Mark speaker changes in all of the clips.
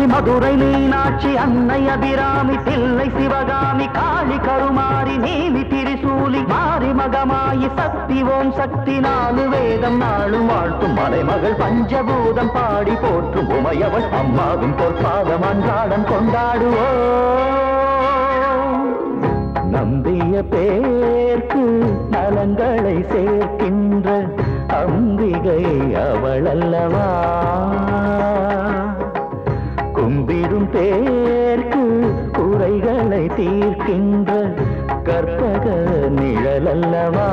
Speaker 1: காமாட்சி மதுரை மீனாட்சி அன்னை அபிராமி தில்லை சிவகாமி காளி கருமாரி நீலி திரிசூலி மாரி மகமாயி சக்தி ஓம் சக்தி நாலு வேதம் நாளும் வாழ்த்தும் மலைமகள் பஞ்சபூதம் பாடி போற்றும் உமையவள் அம்மாவின் பொற்பாதம் அன்றாடம் கொண்டாடுவோம் நம்பிய பேர்க்கு நலங்களை சேர்க்கின்ற அம்பிகை அவளல்லவா கும்பிடும் பேர்க்கு குறைகளை தீர்க்கின்ற கற்பக நிழலல்லவா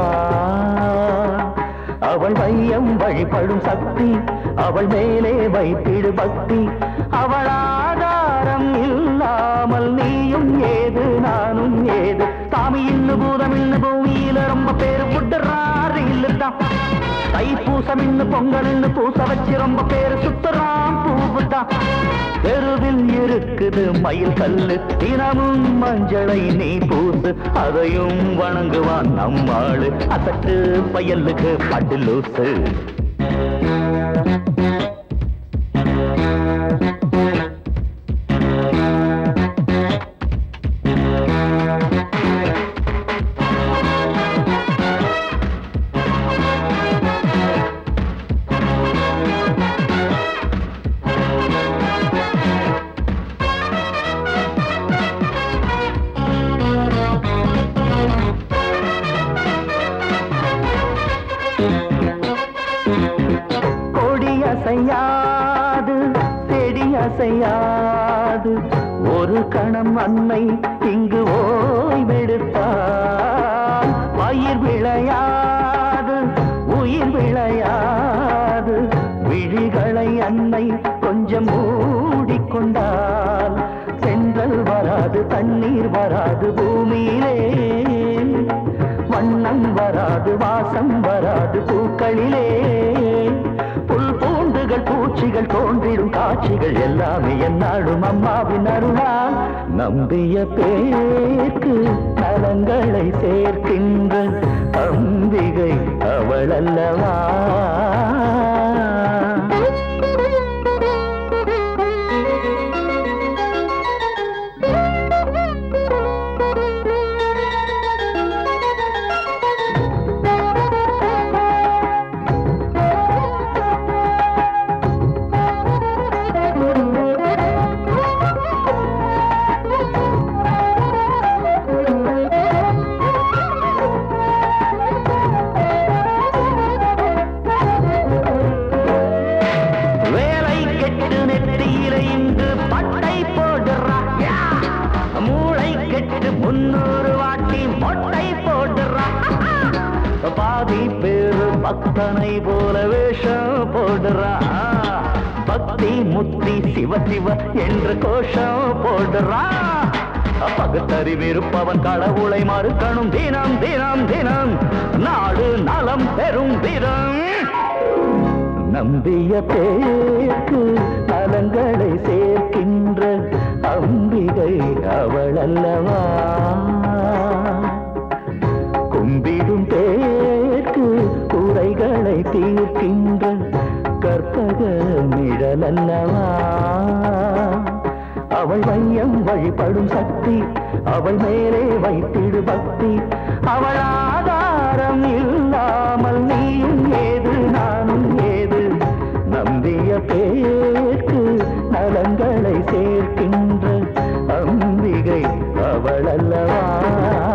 Speaker 1: அவள் வையம் வழிபடும் சக்தி அவள் மேலே வைத்திடு பக்தி அவள் ஆதாரம் இல்லாமல் நீயும் ஏது நானும் ஏது சாமி இன்னு பூதம் இன்னு பூமியில ரொம்ப பேரு புட்டுறாரு இல்லுதான் தைப்பூசம் இன்னு பொங்கல் இன்னு பூச வச்சு ரொம்ப பேரு சுத்துறான் பூவுதான் தெருவில் இருக்குது மயில் கல்லு தினமும் மஞ்சளை நீ பூசு அதையும் வணங்குவான் நம்மாளு அசட்டு பயலுக்கு பட்டு லூசு கொடி அசையாது செடி அசையாது ஒரு கணம் அன்னை இங்கு ஓய்வெடுத்தார் பயிர் விளையாது உயிர் விளையாது விழிகளை அன்னை கொஞ்சம் மூடிக்கொண்டால் சென்றல் வராது தண்ணீர் வராது பூமியிலே வண்ணம் வராது வாசம் வராது பூக்களிலே புல் பூண்டுகள் பூச்சிகள் தோன்றிடும் காட்சிகள் எல்லாமே என்னாடும் அம்மாவின் அருளால் நம்பிய பேர்க்கு நலங்களை சேர்க்கின்ற அம்பிகை அவள் அல்லவா வேலை கெட்டு நெத்தியில இங்கு பட்டை போடுறா யா! மூளை கெட்டு முன்னூறு வாட்டி மொட்டை போடுறா பாதி பேரு பக்தனை போல வேஷம் போடுறா பக்தி முத்தி சிவ சிவ என்று கோஷம் போடுறா பகுத்தறிவிருப்பவன் கடவுளை மறுக்கணும் தினம் தினம் தினம் நாடு நலம் பெறும் தினம் நம்பிய பேருக்கு நலங்களை சேர்க்கின்ற அம்பிகை அவள் அல்லவா கும்பிடும் பேருக்கு குறைகளை தீர்க்கின்ற கற்பக நிழல் அல்லவா அவள் வையம் வழிபடும் சக்தி அவள் மேலே வைத்திடு பக்தி அவள் ஆதாரம் இல்லாமல் நீயும் ஏது நானும் ஏது நம்பிய பேர்க்கு நலங்களை சேர்க்கின்ற அம்பிகை அவள் அல்லவா